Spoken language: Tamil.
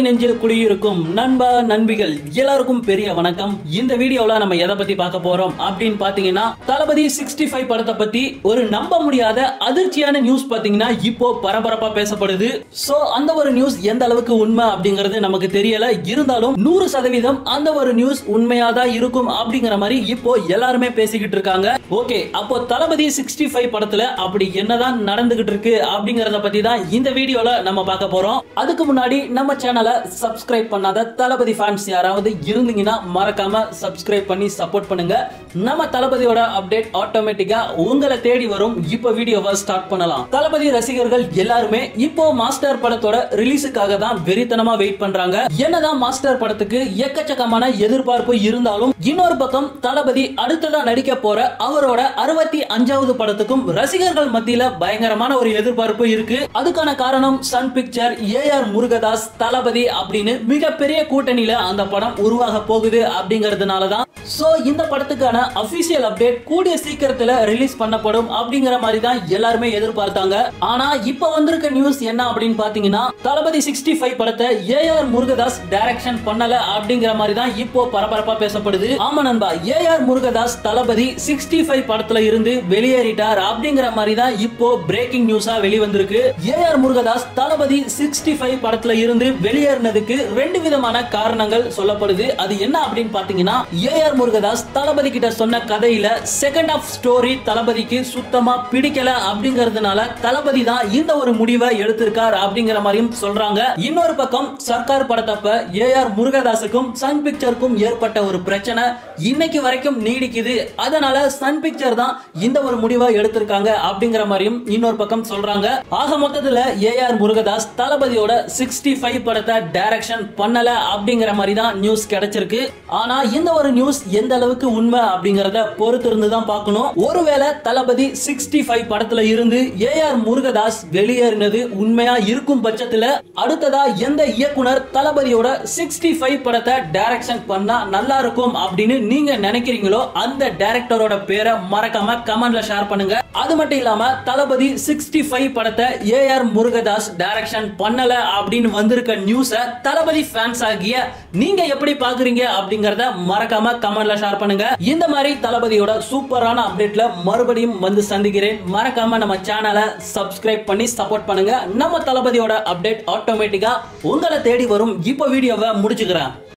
நெஞ்சில் குடியிருக்கும் நண்பா நண்பிகள் எல்லாருக்கும் பெரிய வணக்கம் இந்த வீடியோல நம்ம எதை பத்தி பார்க்க போறோம் அப்படின்னு பாத்தீங்கன்னா தளபதி சிக்ஸ்டி ஃபைவ் படத்தை பத்தி ஒரு நம்ப முடியாத அதிர்ச்சியான நியூஸ் பாத்தீங்கன்னா இப்போ பரபரப்பா பேசப்படுது சோ அந்த ஒரு நியூஸ் எந்த அளவுக்கு உண்மை அப்படிங்கிறது நமக்கு தெரியல இருந்தாலும் நூறு சதவீதம் அந்த ஒரு நியூஸ் உண்மையா தான் இருக்கும் அப்படிங்கிற மாதிரி இப்போ எல்லாருமே பேசிக்கிட்டு இருக்காங்க ஓகே அப்போ தளபதி சிக்ஸ்டி ஃபைவ் படத்துல அப்படி என்னதான் நடந்துகிட்டு இருக்கு அப்படிங்கறத பத்தி தான் இந்த வீடியோல நம்ம பார்க்க போறோம் அதுக்கு முன்னாடி நம்ம சேனலை சப்ஸ்கிரைப் பண்ணாத தளபதி ஃபேன்ஸ் யாராவது இருந்தீங்கன்னா மறக்காம சப்ஸ்கிரைப் பண்ணி சப்போர்ட் பண்ணுங்க நம்ம தளபதியோட அப்டேட் ஆட்டோமேட்டிக்கா உங்களை தேடி வரும் இப்போ வீடியோவை ஸ்டார்ட் பண்ணலாம் தளபதி ரசிகர்கள் எல்லாருமே இப்போ மாஸ்டர் படத்தோட ரிலீஸுக்காக தான் வெறித்தனமா வெயிட் பண்றாங்க என்னதான் மாஸ்டர் படத்துக்கு எக்கச்சக்கமான எதிர்பார்ப்பு இருந்தாலும் இன்னொரு பக்கம் தளபதி அடுத்ததா நடிக்க போற அவரோட அறுபத்தி அஞ்சாவது படத்துக்கும் ரசிகர்கள் மத்தியில பயங்கரமான ஒரு எதிர்பார்ப்பு இருக்கு அதுக்கான காரணம் Sun Picture A R Murugadoss Thalapathy அப்படின்னு மிகப்பெரிய கூட்டணியில அந்த படம் உருவாக போகுது அப்படிங்கறதுனால தான் சோ இந்த படத்துக்கான அபிஷியல் அப்டேட் கூடிய சீக்கிரத்துல ரிலீஸ் பண்ணப்படும் அப்படிங்கிற மாதிரி தான் எல்லாருமே எதிர்பார்த்தாங்க ஆனா இப்ப வந்திருக்க நியூஸ் என்ன அப்படின்னு பாத்தீங்கன்னா தளபதி சிக்ஸ்டி ஃபைவ் படத்தை ஏஆர் முருகதாஸ் டைரக்ஷன் பண்ணல அப்படிங்கிற மாதிரி தான் இப்போ பரபரப்பா பேசப்படுது ஆமா நண்பா A R Murugadoss Thalapathy sixty five படத்துல இருந்து வெளியேறிட்டார் அப்படிங்கிற மாதிரி தான் இப்போ பிரேக்கிங் நியூஸா வெளிவந்திருக்கு A R Murugadoss Thalapathy sixty five படத்துல இருந்து வெளியேறினதுக்கு ரெண்டு விதமான காரணங்கள் சொல்லப்படுது அது என்ன அப்படின்னு பாத்தீங்கன்னா ஏஆர் முருகதாஸ் தளபதி கிட்ட சொன்ன கதையில செகண்ட் ஆஃப் ஸ்டோரி தளபதிக்கு சுத்தமா பிடிக்கல அப்படிங்கறதுனால தளபதி தான் இந்த ஒரு முடிவை எடுத்திருக்கார் அப்படிங்கிற மாதிரியும் சொல்றாங்க இன்னொரு பக்கம் சர்க்கார் படத்தப்ப ஏஆர் முருகதாஸுக்கும் சன் பிக்சருக்கும் ஏற்பட்ட ஒரு பிரச்சனை இன்னைக்கு வரைக்கும் நீடிக்குது அதனால சன் பிக்சர் தான் இந்த ஒரு முடிவை எடுத்திருக்காங்க அப்படிங்கிற மாதிரியும் இன்னொரு பக்கம் சொல்றாங்க ஆக மொத்தத்துல ஏஆர் முருகதாஸ் தளபதியோட சிக்ஸ்டி ஃபைவ் படத்தை டைரக்ஷன் பண்ணல அப்படிங்கிற மாதிரி தான் நியூஸ் கிடைச்சிருக்கு ஆனா இந்த ஒரு நியூஸ் எந்த அளவுக்கு உண்மை அப்படிங்கறத பொறுத்து இருந்து தான் பார்க்கணும் ஒருவேளை தளபதி சிக்ஸ்டி ஃபைவ் படத்துல இருந்து ஏஆர் முருகதாஸ் வெளியேறினது உண்மையா இருக்கும் பட்சத்துல அடுத்ததா எந்த இயக்குனர் தளபதியோட சிக்ஸ்டி ஃபைவ் படத்தை டைரக்ஷன் பண்ணா நல்லா இருக்கும் அப்படின்னு நீங்க நினைக்கிறீங்களோ அந்த டைரக்டரோட பேரை மறக்காம கமெண்ட்ல ஷேர் பண்ணுங்க அது மட்டும் இல்லாம தளபதி சிக்ஸ்டி ஃபைவ் படத்தை ஏஆர் முருகதாஸ் டைரக்ஷன் பண்ணல அப்படின்னு வந்திருக்க நியூஸ தளபதி ஃபேன்ஸ் ஆகிய நீங்க எப்படி பாக்குறீங்க அப்படிங்கறத மறக்காம கமெண்ட்ல ஷேர் பண்ணுங்க இந்த மாதிரி தளபதியோட சூப்பரான அப்டேட்ல மறுபடியும் வந்து சந்திக்கிறேன் மறக்காம நம்ம சேனலை சப்ஸ்கிரைப் பண்ணி சப்போர்ட் பண்ணுங்க நம்ம தளபதியோட அப்டேட் ஆட்டோமேட்டிக்கா உங்களை தேடி வரும் இப்போ வீடியோவை முடிச்சுக்கிறேன்